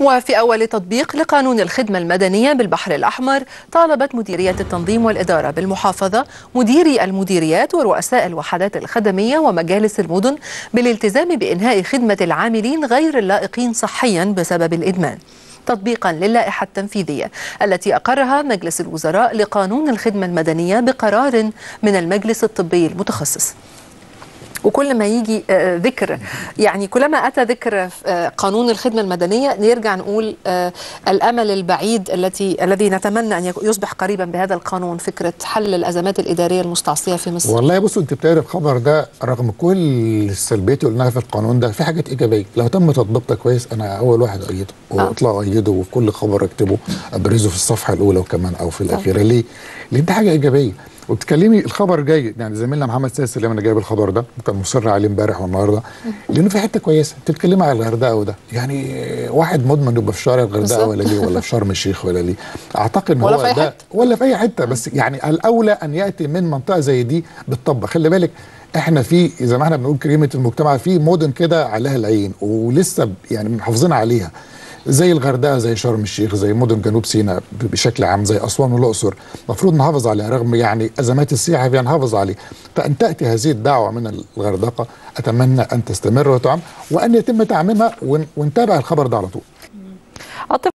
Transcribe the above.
وفي أول تطبيق لقانون الخدمة المدنية بالبحر الأحمر طالبت مديرية التنظيم والإدارة بالمحافظة مديري المديريات ورؤساء الوحدات الخدمية ومجالس المدن بالالتزام بإنهاء خدمة العاملين غير اللائقين صحيا بسبب الإدمان تطبيقا للائحة التنفيذية التي أقرها مجلس الوزراء لقانون الخدمة المدنية بقرار من المجلس الطبي المتخصص وكل ما يجي آه، ذكر يعني كلما اتى ذكر آه، قانون الخدمه المدنيه نرجع نقول آه، الامل البعيد التي الذي نتمنى ان يصبح قريبا بهذا القانون فكره حل الازمات الاداريه المستعصيه في مصر والله بصوا انت بتقرا الخبر ده رغم كل السلبيات اللي قلناها في القانون ده في حاجات ايجابيه لو تم تطبيقها كويس انا اول واحد ايده واطلع ايده وفي كل خبر اكتبه ابرزه في الصفحه الاولى وكمان او في الاخيره ليه؟ لان دي حاجه ايجابيه وبتكلمي الخبر جيد يعني زميلنا محمد ساسي اللي انا جايب الخبر ده كان مصر عليه امبارح والنهارده لانه في حته كويسه انت بتتكلمي على الغردقه وده يعني واحد مدمن يبقى في شارع الغردقه ولا ليه ولا في شرم الشيخ ولا ليه اعتقد ان ولا هو في أي ده حتة. ولا في اي حته بس يعني الاولى ان ياتي من منطقه زي دي بالطبه خلي بالك احنا في زي ما احنا بنقول كريمه المجتمع في مدن كده عليها العين ولسه يعني محافظين عليها زي الغردقه زي شرم الشيخ زي مدن جنوب سيناء بشكل عام زي اسوان والاقصر المفروض نحافظ عليها رغم يعني ازمات السياحه فيها نحافظ عليه فان تاتي هذه الدعوه من الغردقه اتمنى ان تستمر وتعم وان يتم تعميمها ون- ونتابع الخبر ده على طول